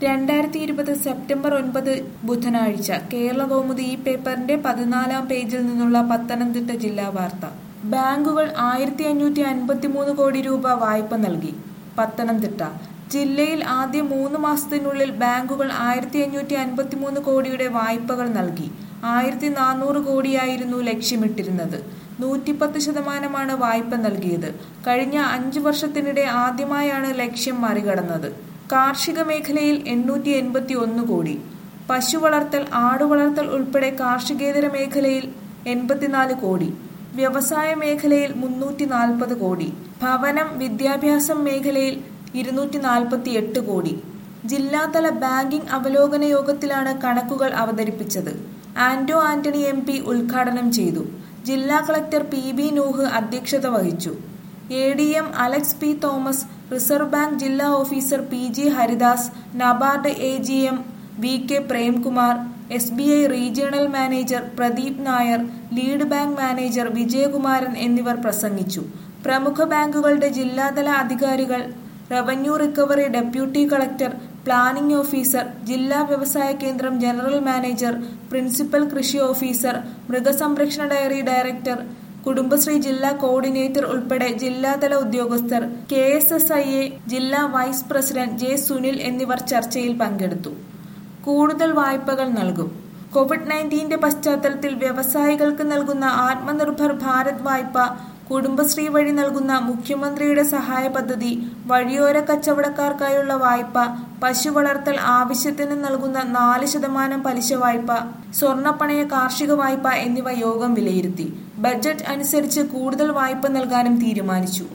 രണ്ടായിരത്തി ഇരുപത് സെപ്റ്റംബർ ഒൻപത് ബുധനാഴ്ച കേരള കൗമുദി ഈ പേപ്പറിന്റെ പതിനാലാം പേജിൽ നിന്നുള്ള പത്തനംതിട്ട ജില്ലാ വാർത്ത ബാങ്കുകൾ ആയിരത്തി അഞ്ഞൂറ്റി അൻപത്തിമൂന്ന് കോടി രൂപ വായ്പ നൽകി പത്തനംതിട്ട ജില്ലയിൽ ആദ്യ മൂന്ന് മാസത്തിനുള്ളിൽ ബാങ്കുകൾ ആയിരത്തി അഞ്ഞൂറ്റി അൻപത്തിമൂന്ന് കോടിയുടെ വായ്പകൾ നൽകി ആയിരത്തി നാനൂറ് കോടിയായിരുന്നു ലക്ഷ്യമിട്ടിരുന്നത് നൂറ്റിപ്പത്ത് ശതമാനമാണ് വായ്പ നൽകിയത് കഴിഞ്ഞ അഞ്ചു വർഷത്തിനിടെ ആദ്യമായാണ് ലക്ഷ്യം മറികടന്നത് കാർഷിക മേഖലയിൽ എണ്ണൂറ്റി എൺപത്തി ഒന്ന് കോടി പശു വളർത്തൽ ആടുവളർത്തൽ ഉൾപ്പെടെ കാർഷികേതര മേഖലയിൽ എൺപത്തിനാല് കോടി വ്യവസായ മേഖലയിൽ മുന്നൂറ്റി നാൽപ്പത് കോടി ഭവനം വിദ്യാഭ്യാസം മേഖലയിൽ ഇരുന്നൂറ്റി നാൽപ്പത്തി എട്ട് കോടി ജില്ലാതല ബാങ്കിംഗ് അവലോകന യോഗത്തിലാണ് കണക്കുകൾ അവതരിപ്പിച്ചത് ആന്റോ ആന്റണി എം പി ഉദ്ഘാടനം ചെയ്തു ജില്ലാ കളക്ടർ പി ബി നൂഹ് അധ്യക്ഷത വഹിച്ചു A D M Alex P Thomas reserve bank ജില്ലാ officer P G Haridas NABARD A G M V K Premkumar S B I regional manager Pradeep Nair lead bank manager Vijayakumaran എന്നിവർ പ്രസംഗിച്ചു പ്രമുഖ ബാങ്കുകളുടെ ജില്ലാതല അധികാരികൾ revenue recovery deputy collector planning officer ജില്ലാ വ്യവസായ കേന്ദ്രം ജനറൽ മാനേജർ പ്രിൻസിപ്പൽ കൃഷി ഓഫീസർ മൃഗസംരക്ഷണ ഡയറി ഡയറക്ടർ കുടുംബശ്രീ ജില്ലാ കോർഡിനേറ്റർ ഉൾപ്പെടെ ജില്ലാതല ഉദ്യോഗസ്ഥർ K S S I A ജില്ലാ വൈസ് പ്രസിഡന്റ് ജെ സുനിൽ എന്നിവർ ചർച്ചയിൽ പങ്കെടുത്തു കൂടുതൽ വായ്പകൾ നൽകും കോവിഡ് നയൻറ്റീന്റെ പശ്ചാത്തലത്തിൽ വ്യവസായികൾക്ക് നൽകുന്ന ആത്മനിർഭർ ഭാരത് വായ്പ കുടുംബശ്രീ വഴി നൽകുന്ന മുഖ്യമന്ത്രിയുടെ സഹായ പദ്ധതി വഴിയോര കച്ചവടക്കാർക്കായുള്ള വായ്പ പശു വളർത്തൽ ആവശ്യത്തിന് നൽകുന്ന നാല് ശതമാനം പലിശ വായ്പ സ്വർണ്ണപ്പണയ കാർഷിക വായ്പ എന്നിവ യോഗം വിലയിരുത്തി ബജറ്റ് അനുസരിച്ച് കൂടുതൽ വായ്പ നൽകാനും തീരുമാനിച്ചു